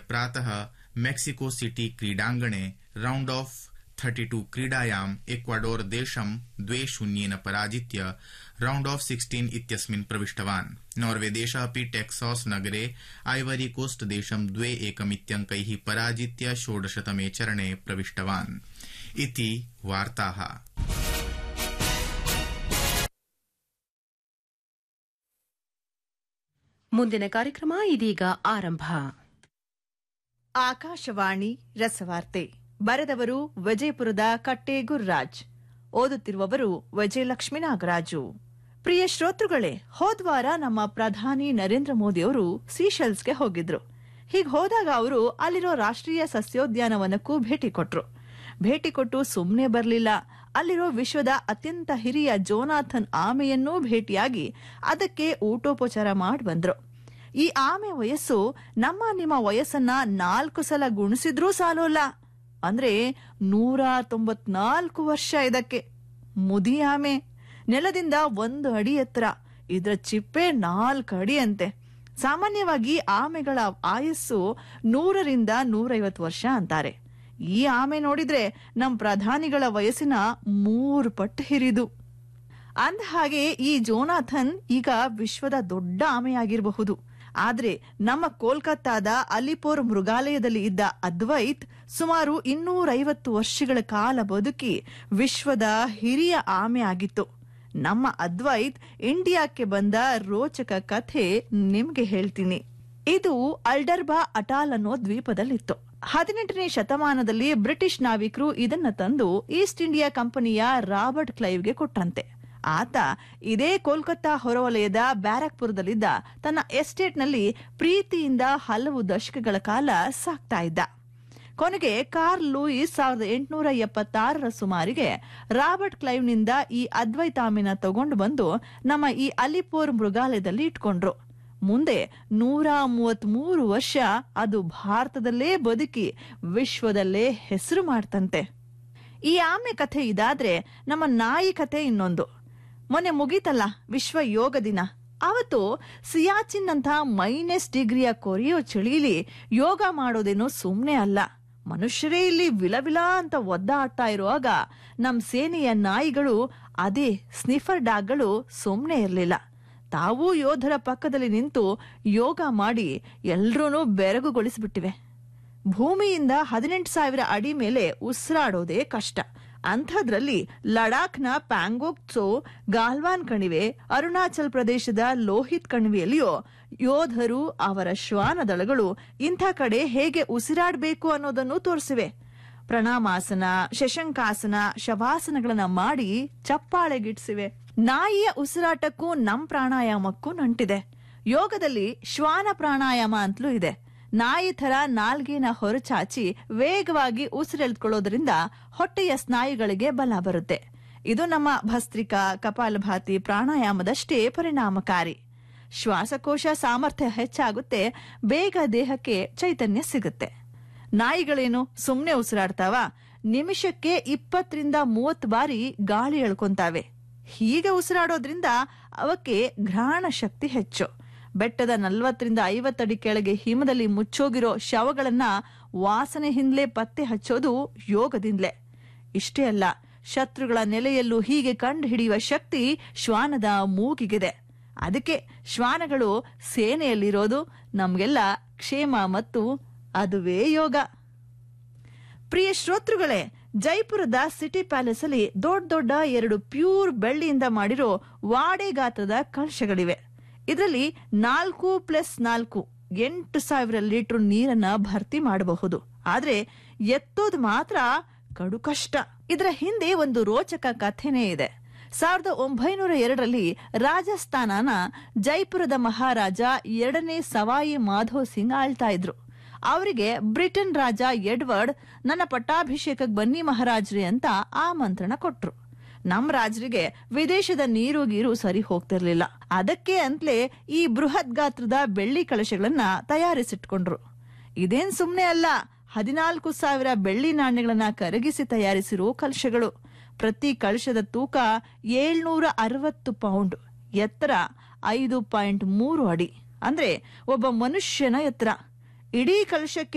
प्रातः Mexico city क्रीडाङ्गणे round of 32 क्रीडायाम् इक्वाडोर देशं द्वे शून्येन पराजित्य राउण्ड ऑफ 16 इत्यस्मिन् प्रविष्टवान् नॉर्वे देशः अपि टेक्सास नगरे आइवरी कोस्ट देशं द्वे एकमित्यङ्कैः पराजित्य षोडशतमे चरणे प्रविष्टवान् इति वार्ताः ಮುಂದಿನ ಕಾರ್ಯಕ್ರಮ ಇದೀಗ ಆರಂಭ ಆಕಾಶವಾಣಿ ರಸವಾರ್ತೆ ಬರೆದವರು ವಿಜಯಪುರದ ಕಟ್ಟೆ ಗುರ್ರಾಜ್ ಓದುತ್ತಿರುವವರು ವಿಜಯಲಕ್ಷ್ಮೀ ನಾಗರಾಜು ಪ್ರಿಯ ಶ್ರೋತೃಗಳೇ ಹೋದ್ವಾರ ನಮ್ಮ ಪ್ರಧಾನಿ ನರೇಂದ್ರ ಮೋದಿ ಅವರು ಸೀಶೆಲ್ಸ್ಗೆ ಹೋಗಿದ್ರು ಹೀಗ್ ಹೋದಾಗ ಅವರು ಅಲ್ಲಿರೋ ರಾಷ್ಟ್ರೀಯ ಸಸ್ಯೋದ್ಯಾನವನಕ್ಕೂ ಭೇಟಿ ಕೊಟ್ರು ಭೇಟಿ ಕೊಟ್ಟು ಸುಮ್ಮನೆ ಬರಲಿಲ್ಲ ಅಲ್ಲಿರೋ ವಿಶ್ವದ ಅತ್ಯಂತ ಹಿರಿಯ ಜೋನಾಥನ್ ಆಮೆಯನ್ನೂ ಭೇಟಿಯಾಗಿ ಅದಕ್ಕೆ ಊಟೋಪಚಾರ ಮಾಡಿ ಬಂದ್ರು ಈ ಆಮೆ ವಯಸ್ಸು ನಮ್ಮ ನಿಮ್ಮ ವಯಸ್ಸನ್ನ ನಾಲ್ಕು ಸಲ ಗುಣಿಸಿದ್ರೂ ಸಾಲೋಲ್ಲ ಅಂದ್ರೆ ನೂರ ತೊಂಬತ್ನಾಲ್ಕು ವರ್ಷ ಇದಕ್ಕೆ ಮುದಿ ಆಮೆ ನೆಲದಿಂದ ಒಂದು ಅಡಿ ಎತ್ತರ ಇದ್ರ ಚಿಪ್ಪೆ ನಾಲ್ಕು ಅಡಿ ಅಂತೆ ಸಾಮಾನ್ಯವಾಗಿ ಆಮೆಗಳ ಆಯಸ್ಸು ನೂರರಿಂದ ನೂರೈವತ್ತು ವರ್ಷ ಅಂತಾರೆ ಈ ಆಮೆ ನೋಡಿದ್ರೆ ನಮ್ ಪ್ರಧಾನಿಗಳ ವಯಸ್ಸಿನ ಮೂರು ಪಟ್ಟು ಹಿರಿದು ಅಂದ ಹಾಗೆ ಈ ಜೋನಾಥನ್ ಈಗ ವಿಶ್ವದ ದೊಡ್ಡ ಆಮೆಯಾಗಿರಬಹುದು ಆದ್ರೆ ನಮ್ಮ ಕೋಲ್ಕತ್ತಾದ ಅಲಿಪೋರ್ ಮೃಗಾಲಯದಲ್ಲಿ ಇದ್ದ ಅದ್ವೈತ್ ಸುಮಾರು ಇನ್ನೂರೈವತ್ತು ವರ್ಷಗಳ ಕಾಲ ಬದುಕಿ ವಿಶ್ವದ ಹಿರಿಯ ಆಮೆ ಆಗಿತ್ತು ನಮ್ಮ ಅದ್ವೈತ್ ಇಂಡಿಯಾಕ್ಕೆ ಬಂದ ರೋಚಕ ಕಥೆ ನಿಮ್ಗೆ ಹೇಳ್ತೀನಿ ಇದು ಅಲ್ಡರ್ಬಾ ಅಟಾಲ್ ಅನ್ನೋ ದ್ವೀಪದಲ್ಲಿತ್ತು ಹದಿನೆಂಟನೇ ಶತಮಾನದಲ್ಲಿ ಬ್ರಿಟಿಷ್ ನಾವಿಕರು ಇದನ್ನ ತಂದು ಈಸ್ಟ್ ಇಂಡಿಯಾ ಕಂಪನಿಯ ರಾಬರ್ಟ್ ಕ್ಲೈವ್ಗೆ ಕೊಟ್ಟಂತೆ ಆತ ಇದೇ ಕೋಲ್ಕತ್ತಾ ಹೊರವಲಯದ ಬ್ಯಾರಕ್ಪುರದಲ್ಲಿದ್ದ ತನ್ನ ಎಸ್ಟೇಟ್ನಲ್ಲಿ ಪ್ರೀತಿಯಿಂದ ಹಲವು ದಶಕಗಳ ಕಾಲ ಸಾಕ್ತಾ ಇದ್ದ ಕೊನೆಗೆ ಕಾರ್ ಲೂಯಿಸ್ ಸಾವಿರದ ಎಂಟುನೂರ ಎಪ್ಪತ್ತಾರರ ಸುಮಾರಿಗೆ ರಾಬರ್ಟ್ ಕ್ಲೈವ್ನಿಂದ ಈ ಅದ್ವೈತಾಮಿನ ತಗೊಂಡು ಬಂದು ನಮ್ಮ ಈ ಅಲಿಪೋರ್ ಮೃಗಾಲಯದಲ್ಲಿ ಇಟ್ಕೊಂಡ್ರು ಮುಂದೆ ನೂರ ಮೂವತ್ಮೂರು ವರ್ಷ ಅದು ಭಾರತದಲ್ಲೇ ಬದುಕಿ ವಿಶ್ವದಲ್ಲೇ ಹೆಸರು ಮಾಡ್ತಂತೆ ಈ ಆಮೆ ಕಥೆ ಇದಾದ್ರೆ ನಮ್ಮ ನಾಯಿ ಕಥೆ ಇನ್ನೊಂದು ಮೊನ್ನೆ ಮುಗೀತಲ್ಲ ವಿಶ್ವ ಯೋಗ ದಿನ ಅವತ್ತು ಸಿಯಾಚಿನ್ ಅಂತ ಮೈನಸ್ ಡಿಗ್ರಿಯ ಕೊರಿಯೋ ಚಳಿಲಿ ಯೋಗ ಮಾಡೋದೇನೋ ಸುಮ್ನೆ ಅಲ್ಲ ಮನುಷ್ಯರೇ ಇಲ್ಲಿ ವಿಲವಿಲ ಅಂತ ಒದ್ದಾಡ್ತಾ ಇರುವಾಗ ನಮ್ ಸೇನೆಯ ನಾಯಿಗಳು ಅದೇ ಸ್ನಿಫರ್ ಡಾಗ್ಗಳು ಸುಮ್ನೆ ಇರಲಿಲ್ಲ ತಾವೂ ಯೋಧರ ಪಕ್ಕದಲ್ಲಿ ನಿಂತು ಯೋಗ ಮಾಡಿ ಎಲ್ರೂ ಬೆರಗುಗೊಳಿಸ್ಬಿಟ್ಟಿವೆ ಭೂಮಿಯಿಂದ ಹದಿನೆಂಟು ಸಾವಿರ ಅಡಿ ಮೇಲೆ ಉಸಿರಾಡೋದೇ ಕಷ್ಟ ಅಂಥದ್ರಲ್ಲಿ ಲಡಾಖ್ನ ಪ್ಯಾಂಗೋಕ್ಸೋ ಗಾಲ್ವಾನ್ ಕಣಿವೆ ಅರುಣಾಚಲ್ ಪ್ರದೇಶದ ಲೋಹಿತ್ ಕಣಿವೆಯಲ್ಲಿಯೋ ಯೋಧರು ಅವರ ಶ್ವಾನ ದಳಗಳು ಇಂಥ ಕಡೆ ಹೇಗೆ ಉಸಿರಾಡಬೇಕು ಅನ್ನೋದನ್ನು ತೋರಿಸಿವೆ ಪ್ರಣಾಮಾಸನ ಶಶಂಕಾಸನ ಶವಾಸನಗಳನ್ನ ಮಾಡಿ ಚಪ್ಪಾಳೆಗಿಡ್ಸಿವೆ ನಾಯಿಯ ಉಸಿರಾಟಕ್ಕೂ ನಮ್ ಪ್ರಾಣಾಯಾಮಕ್ಕೂ ನಂಟಿದೆ ಯೋಗದಲ್ಲಿ ಶ್ವಾನ ಪ್ರಾಣಾಯಾಮ ಅಂತಲೂ ಇದೆ ನಾಯಿ ಥರ ನಾಲ್ಗೆನ ಹೊರಚಾಚಿ ವೇಗವಾಗಿ ಉಸಿರೆಳ್ಕೊಳ್ಳೋದ್ರಿಂದ ಹೊಟ್ಟೆಯ ಸ್ನಾಯುಗಳಿಗೆ ಬಲ ಬರುತ್ತೆ ಇದು ನಮ್ಮ ಭಸ್ತ್ರಿಕಾ ಕಪಾಲಭಾತಿ ಪ್ರಾಣಾಯಾಮದಷ್ಟೇ ಪರಿಣಾಮಕಾರಿ ಶ್ವಾಸಕೋಶ ಸಾಮರ್ಥ್ಯ ಹೆಚ್ಚಾಗುತ್ತೆ ಬೇಗ ದೇಹಕ್ಕೆ ಚೈತನ್ಯ ಸಿಗುತ್ತೆ ನಾಯಿಗಳೇನು ಸುಮ್ನೆ ಉಸಿರಾಡ್ತಾವ ನಿಮಿಷಕ್ಕೆ ಇಪ್ಪತ್ತರಿಂದ ಮೂವತ್ತು ಬಾರಿ ಗಾಳಿ ಎಳ್ಕೊಂತಾವೆ ಹೀಗೆ ಉಸಿರಾಡೋದ್ರಿಂದ ಅವಕ್ಕೆ ಘ್ರಾಣ ಶಕ್ತಿ ಹೆಚ್ಚು ಬೆಟ್ಟದ ನಲ್ವತ್ತರಿಂದ ಐವತ್ತಡಿ ಕೆಳಗೆ ಹಿಮದಲ್ಲಿ ಮುಚ್ಚೋಗಿರೋ ಶವಗಳನ್ನ ವಾಸನೆ ಹಿಂದ್ಲೆ ಪತ್ತೆ ಹಚ್ಚೋದು ಯೋಗದಿಂದಲೇ ಇಷ್ಟೇ ಅಲ್ಲ ಶತ್ರುಗಳ ನೆಲೆಯಲ್ಲೂ ಹೀಗೆ ಕಂಡು ಹಿಡಿಯುವ ಶಕ್ತಿ ಶ್ವಾನದ ಮೂಗಿಗಿದೆ ಅದಕ್ಕೆ ಶ್ವಾನಗಳು ಸೇನೆಯಲ್ಲಿರೋದು ನಮ್ಗೆಲ್ಲ ಕ್ಷೇಮ ಮತ್ತು ಅದುವೇ ಯೋಗ ಪ್ರಿಯ ಶ್ರೋತೃಗಳೇ ಜೈಪುರದ ಸಿಟಿ ಪ್ಯಾಲೇಸ್ ಅಲ್ಲಿ ದೊಡ್ಡ ದೊಡ್ಡ ಎರಡು ಪ್ಯೂರ್ ಬೆಳ್ಳಿಯಿಂದ ಮಾಡಿರೋ ವಾಡೆ ಗಾತ್ರದ ಕಳಶಗಳಿವೆ ಇದರಲ್ಲಿ ನಾಲ್ಕು ಪ್ಲಸ್ ನಾಲ್ಕು ಎಂಟು ಸಾವಿರ ಲೀಟರ್ ನೀರನ್ನ ಭರ್ತಿ ಮಾಡಬಹುದು ಆದ್ರೆ ಎತ್ತೋದು ಮಾತ್ರ ಕಡು ಕಷ್ಟ ಇದರ ಹಿಂದೆ ಒಂದು ರೋಚಕ ಕಥೆನೇ ಇದೆ ಸಾವಿರದ ಒಂಬೈನೂರ ಎರಡರಲ್ಲಿ ರಾಜಸ್ಥಾನನ ಜೈಪುರದ ಮಹಾರಾಜ ಎರಡನೇ ಸವಾಯಿ ಮಾಧವ್ ಸಿಂಗ್ ಆಳ್ತಾ ಇದ್ರು ಅವರಿಗೆ ಬ್ರಿಟನ್ ರಾಜ ಎಡ್ವರ್ಡ್ ನನ್ನ ಪಟ್ಟಾಭಿಷೇಕಕ್ಕೆ ಬನ್ನಿ ಮಹಾರಾಜ್ರಿ ಅಂತ ಆಮಂತ್ರಣ ಕೊಟ್ರು ನಮ್ ರಾಜರಿಗೆ ವಿದೇಶದ ನೀರು ಗೀರು ಸರಿ ಹೋಗ್ತಿರ್ಲಿಲ್ಲ ಅದಕ್ಕೆ ಅಂತಲೇ ಈ ಬೃಹತ್ ಗಾತ್ರದ ಬೆಳ್ಳಿ ಕಳಶಗಳನ್ನ ತಯಾರಿಸಿಟ್ಕೊಂಡ್ರು ಇದೇನ್ ಸುಮ್ನೆ ಅಲ್ಲ ಹದಿನಾಲ್ಕು ಸಾವಿರ ಬೆಳ್ಳಿ ನಾಣ್ಯಗಳನ್ನ ಕರಗಿಸಿ ತಯಾರಿಸಿರೋ ಕಲಶಗಳು ಪ್ರತಿ ಕಳಶದ ತೂಕ ಏಳ್ನೂರ ಅರವತ್ತು ಪೌಂಡ್ ಎತ್ತರ ಐದು ಪಾಯಿಂಟ್ ಮೂರು ಅಡಿ ಅಂದ್ರೆ ಒಬ್ಬ ಮನುಷ್ಯನ ಎತ್ತರ ಇಡೀ ಕಲಶಕ್ಕೆ